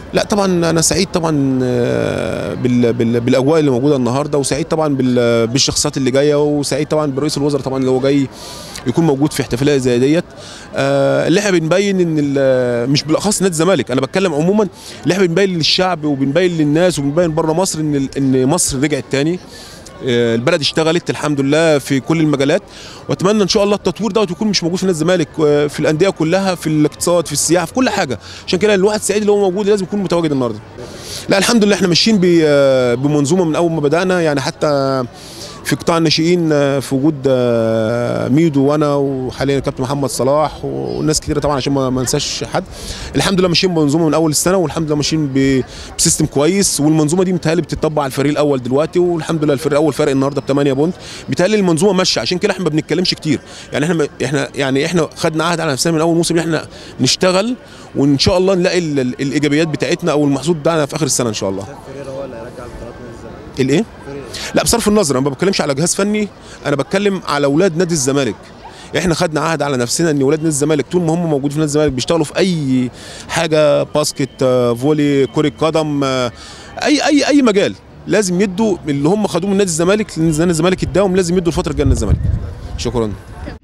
لا طبعا انا سعيد طبعا آه، بال بال بالاجواء اللي موجوده النهارده وسعيد طبعا بال بالشخصيات اللي جايه وسعيد طبعا برئيس الوزراء طبعا اللي هو جاي يكون موجود في احتفاليه زي ديت آه، اللي احنا بنبين ان ال- مش بالاخص نادي الزمالك انا بتكلم عموما اللي احنا بنبين للشعب وبنبين للناس وبنبين بره مصر ان ال- ان مصر رجعت تاني آه، البلد اشتغلت الحمد لله في كل المجالات واتمنى ان شاء الله التطوير دوت يكون مش موجود في نادي الزمالك آه، في الانديه كلها في الاقتصاد في السياحه في كل حاجه عشان كده الواحد سعيد اللي هو موجود لازم يكون متواجد النهارده لا الحمد لله احنا ماشيين ب- آه، بمنظومه من اول ما بدانا يعني حتى في قطاع الناشئين آه، في وجود آه، ميدو وانا وحاليا الكابتن محمد صلاح وناس كتيره طبعا عشان ما ما انساش حد الحمد لله ماشيين بمنظومه من اول السنه والحمد لله ماشيين ب- بسيستم كويس والمنظومه دي متهيألي بتطبق على الفريق الاول دلوقتي والحمد لله الفريق الاول فارق النهارده ب 8 بونت متهيألي المنظومه ماشيه عشان كده احنا ما بنتكلمش كتير يعني احنا احنا يعني احنا خدنا عهد على نفسنا من اول موسم ان احنا نشتغل وان شاء الله نلاقي ال- ال- الايجابيات بتاعتنا او المحصول بتاعنا في اخر السنه ان شاء الله فريرا هو اللي هيرجع البطولات نادي الزمالك الايه لا بصرف النظر انا ما بتكلمش على جهاز فني انا بتكلم على اولاد نادي الزمالك احنا خدنا عهد على نفسنا ان اولاد نادي الزمالك طول ما هم موجودين في نادي الزمالك بيشتغلوا في اي حاجه باسكت آه، فولي كره قدم آه، اي اي اي مجال لازم يدوا اللي هم خدوه من نادي الزمالك لان نادي الزمالك اداهم لازم يدوا الفتره الجايه لنادي الزمالك شكرا